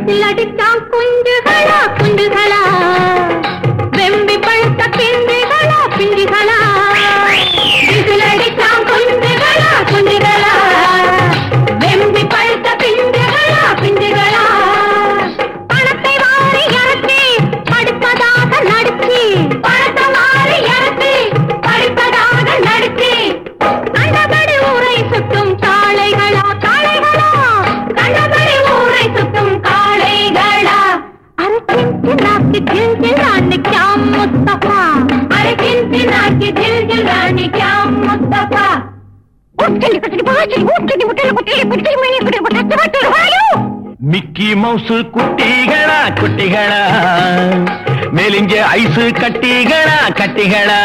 Whistle அடித்தான் குஞ்சுகளா குஞ்சுகளா வெம்பி பழுத்த பிஞ்சுகளா பிஞ்சுகளா whistle அடித்தான் குஞ்சுகளா குஞ்சுகளா வெம்பி பழுத்த பிஞ்சுகளா பிஞ்சுகளா பணத்தை வாரி இறக்கி படிப்பதாக நடிச்சு பணத்தை வாரி இறக்கி படிப்பதாக நடிச்சு கண்டபடி ஊரை சுற்றும் காளைகளா காளைகளா கண்டபடி ஊரை சுற்றும் காளைகளா அரசின் நாக்கு ஜில் ஜில் ராணி கியாம் முஸ்தபா அரசின் நாக்கு ஜில் ஜில் ராணி கியாம் முஸ்தபா உட்கலி கட்டி பாசி உட்கலி உட்கலி உட்கலி உட்கலி மணி உட்கலி உட்கலி உட்கலி வாயு மிக்கி மவுசு குட்டிகளா குட்டிகளா மெலிஞ்ச ஐசு கட்டிகளா கட்டிகளா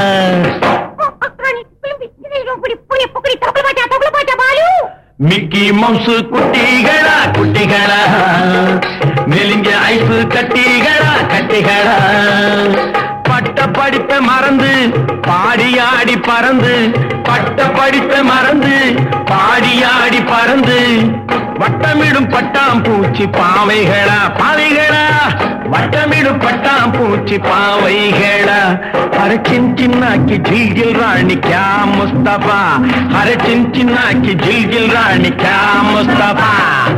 மிக்கி மவுசு குட்டிகளா குட்டிகளா மெலிஞ்ச ஐசு கட்டிகளா கட்டிகளா பட்ட படிப்பை மறந்து பாடியாடி பறந்து பட்ட படிப்பை மறந்து பாடியாடி பறந்து வட்டமிடும் பட்டாம் பூச்சி பாவைகளா பாவைகளா வட்டமிடும் பட்டாம் பூச்சி பாவைகளா हर चिन्ना की झिलगिल रानी क्या मुस्तफा हर चिन्ना की झिलगिल रानी क्या मुस्तफा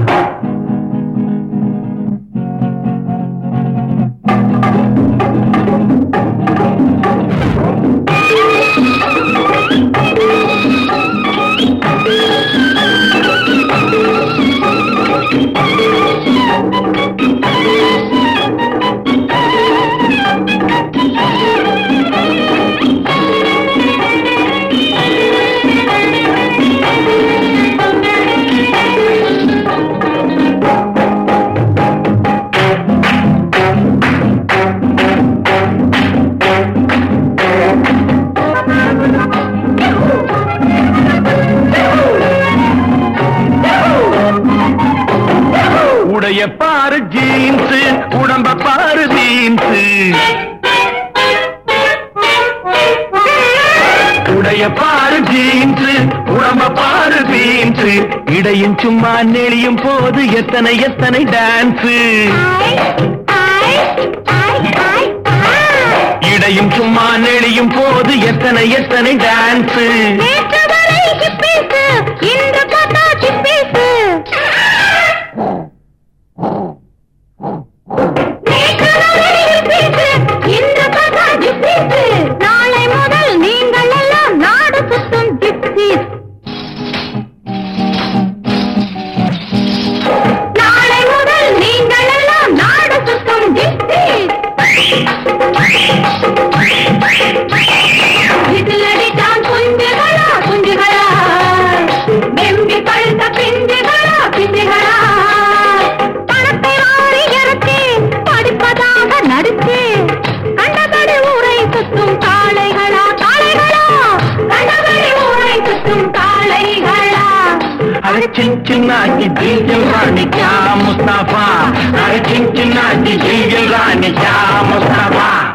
உடைய பாரு ஜீன்ஸ் உடம்ப பாரு ஜீன்ஸ் உடைய பாரு ஜீன்ஸ் உடம்ப பாரு ஜீன்ஸ் இடையும் சும்மா நெளியும் போது எத்தனை எத்தனை டான்ஸ் இடையும் சும்மா நெளியும் போது எத்தனை எத்தனை டான்ஸ் நேற்று வரை ஹிப்பீஸு, இன்று பார்த்தா சிப்பீஸு. நேற்று வரை ஹிப்பீஸு, இன்று பார்த்தா ஜிப்பீஸு. நாளை முதல் நீங்கள் எல்லாம் நாடு சுத்தும் ஜிப்சீஸ் நாளை முதல் நீங்கள் எல்லாம் நாடு சுத்தும் ஜிப்சீஸ் விசிலடித்தான் குஞ்சுகளா குஞ்சுகளா வெம்பி பழுத்த பிஞ்சுகளா பிஞ்சுகளா பணத்தை வாரி இறக்கி படிப்பதாக நடிச்சு கண்டபடி ஊரை சுத்தும் காளைகளா காளைகளா கண்டபடி ஊரை சுத்தும் காளைகளா अरे चिंचिना की दिल रानी क्या मुस्तफा अरे चिंचिना की दिल रानी क्या मुस्तफा